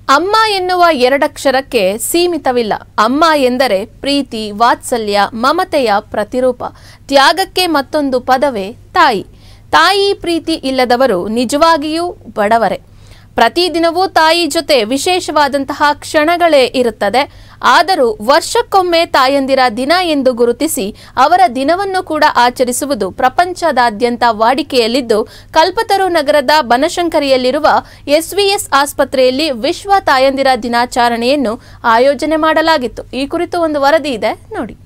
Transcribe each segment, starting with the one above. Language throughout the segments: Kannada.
ಅಮ್ಮ ಎನ್ನುವ ಎರಡಕ್ಷರಕ್ಕೆ ಸೀಮಿತವಿಲ್ಲ ಅಮ್ಮ ಎಂದರೆ ಪ್ರೀತಿ ವಾತ್ಸಲ್ಯ ಮಮತೆಯ ಪ್ರತಿರೂಪ ತ್ಯಾಗಕ್ಕೆ ಮತ್ತೊಂದು ಪದವೇ ತಾಯಿ ತಾಯಿ ಪ್ರೀತಿ ಇಲ್ಲದವರು ನಿಜವಾಗಿಯೂ ಬಡವರೇ ಪ್ರತಿದಿನವೂ ತಾಯಿ ಜೊತೆ ವಿಶೇಷವಾದಂತಹ ಕ್ಷಣಗಳೇ ಇರುತ್ತದೆ ಆದರೂ ವರ್ಷಕ್ಕೊಮ್ಮೆ ತಾಯಂದಿರ ದಿನ ಎಂದು ಗುರುತಿಸಿ ಅವರ ದಿನವನ್ನು ಕೂಡ ಆಚರಿಸುವುದು ಪ್ರಪಂಚದಾದ್ಯಂತ ವಾಡಿಕೆಯಲ್ಲಿದ್ದು ಕಲ್ಪತರು ನಗರದ ಬನಶಂಕರಿಯಲ್ಲಿರುವ ಎಸ್ವಿಎಸ್ ಆಸ್ಪತ್ರೆಯಲ್ಲಿ ವಿಶ್ವ ತಾಯಂದಿರ ದಿನಾಚರಣೆಯನ್ನು ಆಯೋಜನೆ ಮಾಡಲಾಗಿತ್ತು ಈ ಕುರಿತು ಒಂದು ವರದಿ ಇದೆ ನೋಡಿ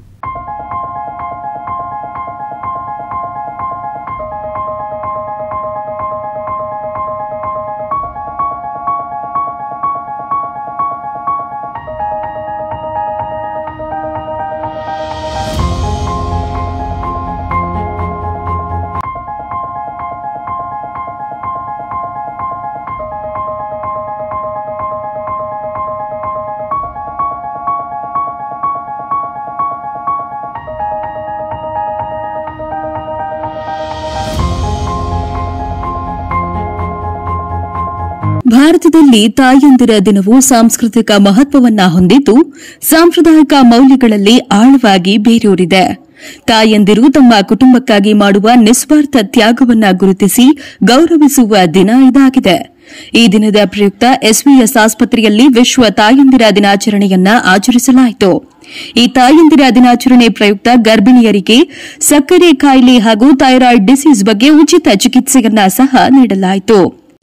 ಭಾರತದಲ್ಲಿ ತಾಯಂದಿರ ದಿನವು ಸಾಂಸ್ಕೃತಿಕ ಮಹತ್ವವನ್ನ ಹೊಂದಿದ್ದು ಸಾಂಪ್ರದಾಯಿಕ ಮೌಲ್ಯಗಳಲ್ಲಿ ಆಳವಾಗಿ ಬೇರೂರಿದೆ ತಾಯಂದಿರು ತಮ್ಮ ಕುಟುಂಬಕ್ಕಾಗಿ ಮಾಡುವ ನಿಸ್ವಾರ್ಥ ತ್ಯಾಗವನ್ನ ಗುರುತಿಸಿ ಗೌರವಿಸುವ ದಿನ ಇದಾಗಿದೆ ಈ ದಿನದ ಪ್ರಯುಕ್ತ ಎಸ್ವಿಎಸ್ ಆಸ್ಪತ್ರೆಯಲ್ಲಿ ವಿಶ್ವ ತಾಯಂದಿರ ದಿನಾಚರಣೆಯನ್ನ ಆಚರಿಸಲಾಯಿತು ಈ ತಾಯಂದಿರ ದಿನಾಚರಣೆ ಪ್ರಯುಕ್ತ ಗರ್ಭಿಣಿಯರಿಗೆ ಸಕ್ಕರೆ ಕಾಯಿಲೆ ಹಾಗೂ ಥೈರಾಯ್ಡ್ ಡಿಸೀಸ್ ಬಗ್ಗೆ ಉಚಿತ ಚಿಕಿತ್ಸೆಯನ್ನ ಸಹ ನೀಡಲಾಯಿತು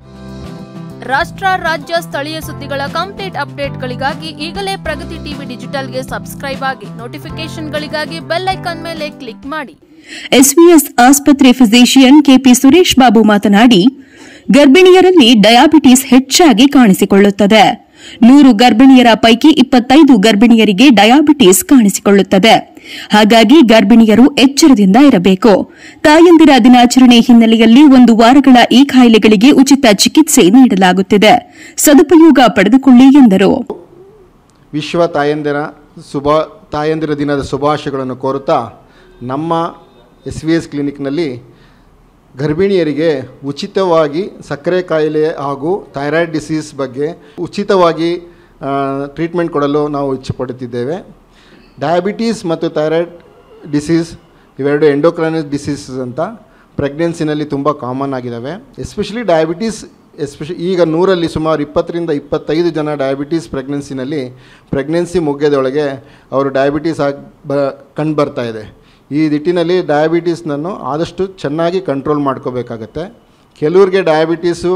ರಾಷ್ಟ್ರ ರಾಜ್ಯ ಸ್ಥಳೀಯ ಸುದ್ದಿಗಳ ಕಂಪ್ಲೀಟ್ ಅಪ್ಡೇಟ್ಗಳಿಗಾಗಿ ಈಗಲೇ ಪ್ರಗತಿ ಟಿವಿ ಡಿಜಿಟಲ್ಗೆ ಸಬ್ಸ್ಕ್ರೈಬ್ ಆಗಿ ನೋಟಿಫಿಕೇಶನ್ಗಳಿಗಾಗಿ ಬೆಲ್ ಐಕಾನ್ ಮೇಲೆ ಕ್ಲಿಕ್ ಮಾಡಿ ಎಸ್ವಿಎಸ್ ಆಸ್ಪತ್ರೆ ಫಿಸಿಷಿಯನ್ ಕೆಪಿ ಸುರೇಶ್ ಬಾಬು ಮಾತನಾಡಿ ಗರ್ಭಿಣಿಯರಲ್ಲಿ ಡಯಾಬಿಟಿಸ್ ಹೆಚ್ಚಾಗಿ ಕಾಣಿಸಿಕೊಳ್ಳುತ್ತದೆ ನೂರು ಗರ್ಭಿಣಿಯರ ಪೈಕಿ ಇಪ್ಪತ್ತೈದು ಗರ್ಭಿಣಿಯರಿಗೆ ಡಯಾಬಿಟಿಸ್ ಕಾಣಿಸಿಕೊಳ್ಳುತ್ತದೆ ಹಾಗಾಗಿ ಗರ್ಭಿಣಿಯರು ಎಚ್ಚರದಿಂದ ಇರಬೇಕು ತಾಯಂದಿರ ದಿನಾಚರಣೆ ಹಿನ್ನೆಲೆಯಲ್ಲಿ ಒಂದು ವಾರಗಳ ಈ ಕಾಯಿಲೆಗಳಿಗೆ ಉಚಿತ ಚಿಕಿತ್ಸೆ ನೀಡಲಾಗುತ್ತಿದೆ ಸದುಪಯೋಗ ಪಡೆದುಕೊಳ್ಳಿ ಎಂದರು ವಿಶ್ವ ತಾಯಂದಿರ ಶುಭ ತಾಯಂದಿರ ದಿನದ ಶುಭಾಶಯಗಳನ್ನು ಕೋರುತ್ತಾ ನಮ್ಮ ಎಸ್ ವಿ ಎಸ್ ಕ್ಲಿನಿಕ್ನಲ್ಲಿ ಗರ್ಭಿಣಿಯರಿಗೆ ಉಚಿತವಾಗಿ ಸಕ್ಕರೆ ಕಾಯಿಲೆ ಹಾಗೂ ಥೈರಾಯ್ಡ್ ಡಿಸೀಸ್ ಬಗ್ಗೆ ಉಚಿತವಾಗಿ ಟ್ರೀಟ್ಮೆಂಟ್ ಕೊಡಲು ನಾವು ಇಚ್ಛೆಪಡುತ್ತಿದ್ದೇವೆ ಡಯಾಬಿಟೀಸ್ ಮತ್ತು ಥೈರಾಯ್ಡ್ ಡಿಸೀಸ್ ಇವೆರಡು ಎಂಡೋಕ್ರೈನಿಸ್ ಡಿಸೀಸಸ್ ಅಂತ ಪ್ರೆಗ್ನೆನ್ಸಿನಲ್ಲಿ ತುಂಬ ಕಾಮನ್ ಆಗಿದ್ದಾವೆ ಎಸ್ಪೆಷಲಿ ಡಯಾಬಿಟೀಸ್ ಎಸ್ಪೆಷಲಿ ಈಗ ನೂರಲ್ಲಿ ಸುಮಾರು ಇಪ್ಪತ್ತರಿಂದ ಇಪ್ಪತ್ತೈದು ಜನ ಡಯಾಬಿಟೀಸ್ ಪ್ರೆಗ್ನೆನ್ಸಿನಲ್ಲಿ ಪ್ರೆಗ್ನೆನ್ಸಿ ಮುಗಿಯೋದೊಳಗೆ ಅವರು ಡಯಾಬಿಟೀಸ್ ಆಗಿ ಬ ಕಂಡು ಬರ್ತಾ ಇದೆ ಈ ನಿಟ್ಟಿನಲ್ಲಿ ಡಯಾಬಿಟೀಸ್ನನ್ನು ಆದಷ್ಟು ಚೆನ್ನಾಗಿ ಕಂಟ್ರೋಲ್ ಮಾಡ್ಕೋಬೇಕಾಗತ್ತೆ ಕೆಲವ್ರಿಗೆ ಡಯಾಬಿಟೀಸು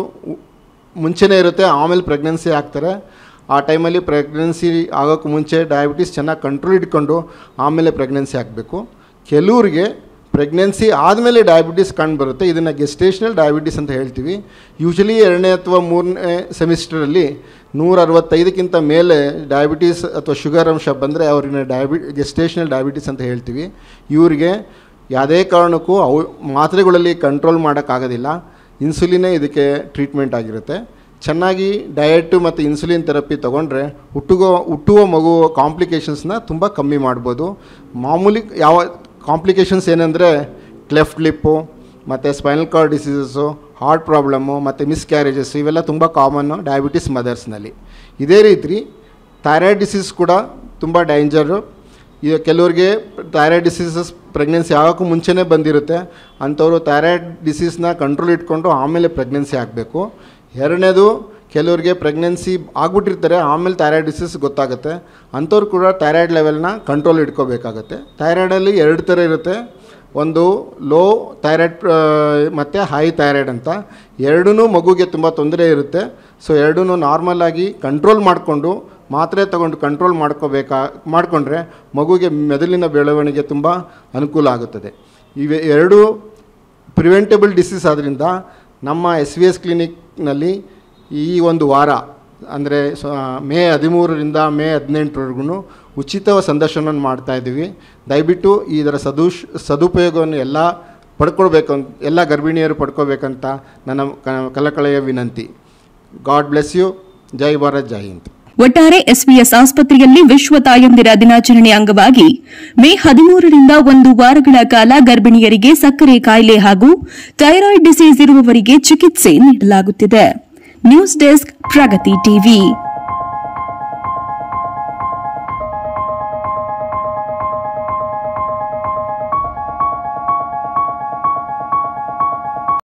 ಮುಂಚೆನೇ ಇರುತ್ತೆ ಆಮೇಲೆ ಪ್ರೆಗ್ನೆನ್ಸಿ ಆಗ್ತಾರೆ ಆ ಟೈಮಲ್ಲಿ ಪ್ರೆಗ್ನೆನ್ಸಿ ಆಗೋಕ್ಕೆ ಮುಂಚೆ ಡಯಾಬಿಟೀಸ್ ಚೆನ್ನಾಗಿ ಕಂಟ್ರೋಲ್ ಇಟ್ಕೊಂಡು ಆಮೇಲೆ ಪ್ರೆಗ್ನೆನ್ಸಿ ಆಗಬೇಕು ಕೆಲವ್ರಿಗೆ ಪ್ರೆಗ್ನೆನ್ಸಿ ಆದಮೇಲೆ ಡಯಾಬಿಟೀಸ್ ಕಂಡು ಬರುತ್ತೆ ಇದನ್ನು ಗೆಸ್ಟೇಷನಲ್ ಡಯಾಬಿಟೀಸ್ ಅಂತ ಹೇಳ್ತೀವಿ ಯೂಶಲಿ ಎರಡನೇ ಅಥವಾ ಮೂರನೇ ಸೆಮಿಸ್ಟರಲ್ಲಿ ನೂರ ಅರವತ್ತೈದಕ್ಕಿಂತ ಮೇಲೆ ಡಯಾಬಿಟೀಸ್ ಅಥವಾ ಶುಗರ್ ಅಂಶ ಬಂದರೆ ಅವ್ರನ್ನ ಡಯಾಬಿ ಗೆಸ್ಟೇಷನಲ್ ಡಯಾಬಿಟೀಸ್ ಅಂತ ಹೇಳ್ತೀವಿ ಇವರಿಗೆ ಯಾವುದೇ ಕಾರಣಕ್ಕೂ ಅವು ಮಾತ್ರೆಗಳಲ್ಲಿ ಕಂಟ್ರೋಲ್ ಮಾಡೋಕ್ಕಾಗೋದಿಲ್ಲ ಇನ್ಸುಲಿನೇ ಇದಕ್ಕೆ ಟ್ರೀಟ್ಮೆಂಟ್ ಆಗಿರುತ್ತೆ ಚೆನ್ನಾಗಿ ಡಯಟು ಮತ್ತು ಇನ್ಸುಲಿನ್ ಥೆರಪಿ ತೊಗೊಂಡ್ರೆ ಹುಟ್ಟುಗೋ ಹುಟ್ಟುವ ಮಗು ಕಾಂಪ್ಲಿಕೇಶನ್ಸ್ನ ತುಂಬ ಕಮ್ಮಿ ಮಾಡ್ಬೋದು ಮಾಮೂಲಿ ಯಾವ ಕಾಂಪ್ಲಿಕೇಶನ್ಸ್ ಏನಂದರೆ ಕ್ಲೆಫ್ಟ್ ಲಿಪ್ಪು ಮತ್ತು spinal cord diseases heart problem ಮತ್ತು ಮಿಸ್ಕ್ಯಾರೇಜಸ್ ಇವೆಲ್ಲ ತುಂಬ ಕಾಮನ್ನು ಡಯಾಬಿಟಿಸ್ ಮದರ್ಸ್ನಲ್ಲಿ ಇದೇ ರೀತಿ ಥೈರಾಯ್ಡ್ ಡಿಸೀಸ್ ಕೂಡ ತುಂಬ ಡೇಂಜರು ಈಗ ಕೆಲವ್ರಿಗೆ ಥೈರಾಯ್ಡ್ ಡಿಸೀಸಸ್ ಪ್ರೆಗ್ನೆನ್ಸಿ ಆಗೋಕ್ಕೂ ಮುಂಚೆನೇ ಬಂದಿರುತ್ತೆ ಅಂಥವ್ರು ಥೈರಾಯ್ಡ್ ಡಿಸೀಸ್ನ ಕಂಟ್ರೋಲ್ ಇಟ್ಕೊಂಡು ಆಮೇಲೆ ಪ್ರೆಗ್ನೆನ್ಸಿ ಆಗಬೇಕು ಎರಡನೇದು ಕೆಲವ್ರಿಗೆ ಪ್ರೆಗ್ನೆನ್ಸಿ ಆಗ್ಬಿಟ್ಟಿರ್ತಾರೆ ಆಮೇಲೆ ಥೈರಾಯ್ಡ್ ಡಿಸೀಸ್ ಗೊತ್ತಾಗುತ್ತೆ ಅಂಥವ್ರು ಕೂಡ ಥೈರಾಯ್ಡ್ ಲೆವೆಲ್ನ ಕಂಟ್ರೋಲ್ ಇಟ್ಕೋಬೇಕಾಗತ್ತೆ ಥೈರಾಯ್ಡಲ್ಲಿ ಎರಡು ಥರ ಇರುತ್ತೆ ಒಂದು ಲೋ ಥೈರಾಯ್ಡ್ ಮತ್ತು ಹೈ ಥೈರಾಯ್ಡ್ ಅಂತ ಎರಡೂ ಮಗುಗೆ ತುಂಬ ತೊಂದರೆ ಇರುತ್ತೆ ಸೊ ಎರಡೂ ನಾರ್ಮಲಾಗಿ ಕಂಟ್ರೋಲ್ ಮಾಡಿಕೊಂಡು ಮಾತ್ರೆ ತಗೊಂಡು ಕಂಟ್ರೋಲ್ ಮಾಡ್ಕೋಬೇಕಾ ಮಾಡಿಕೊಂಡ್ರೆ ಮಗುಗೆ ಮೆದುಳಿನ ಬೆಳವಣಿಗೆ ತುಂಬ ಅನುಕೂಲ ಆಗುತ್ತದೆ ಇವೆ ಎರಡು ಪ್ರಿವೆಂಟಬಲ್ ಡಿಸೀಸ್ ಆದ್ದರಿಂದ ನಮ್ಮ ಎಸ್ ವಿ ಎಸ್ ಕ್ಲಿನಿಕ್ನಲ್ಲಿ ಈ ಒಂದು ವಾರ ಅಂದರೆ ಮೇ ಹದಿಮೂರರಿಂದ ಮೇ ಹದಿನೆಂಟರವರೆಗೂ ಉಚಿತ ಸಂದರ್ಶನವನ್ನು ಮಾಡ್ತಾಯಿದ್ದೀವಿ ದಯವಿಟ್ಟು ಇದರ ಸದುಶ್ ಸದುಪಯೋಗವನ್ನು ಎಲ್ಲ ಪಡ್ಕೊಳ್ಬೇಕು ಅಂತ ಎಲ್ಲ ಗರ್ಭಿಣಿಯರು ಪಡ್ಕೋಬೇಕಂತ ನನ್ನ ಕ- ಕಳಕಳೆಯ ವಿನಂತಿ ಗಾಡ್ ಬ್ಲೆಸ್ ಯು ಜೈ ಭಾರತ್ ಜೈ ಹಿಂದ್ ಒಟ್ಟಾರೆ ಎಸ್ವಿಎಸ್ ಆಸ್ಪತ್ರೆಯಲ್ಲಿ ವಿಶ್ವ ತಾಯಂದಿರ ದಿನಾಚರಣೆ ಅಂಗವಾಗಿ ಮೇ ಹದಿಮೂರರಿಂದ ಒಂದು ವಾರಗಳ ಕಾಲ ಗರ್ಭಿಣಿಯರಿಗೆ ಸಕ್ಕರೆ ಕಾಯಿಲೆ ಹಾಗೂ ಥೈರಾಯ್ಡ್ ಡಿಸೀಸ್ ಇರುವವರಿಗೆ ಚಿಕಿತ್ಸೆ ನೀಡಲಾಗುತ್ತಿದೆ ನ್ಯೂಸ್ ಡೆಸ್ಕ್ ಪ್ರಗತಿ ಟಿವಿ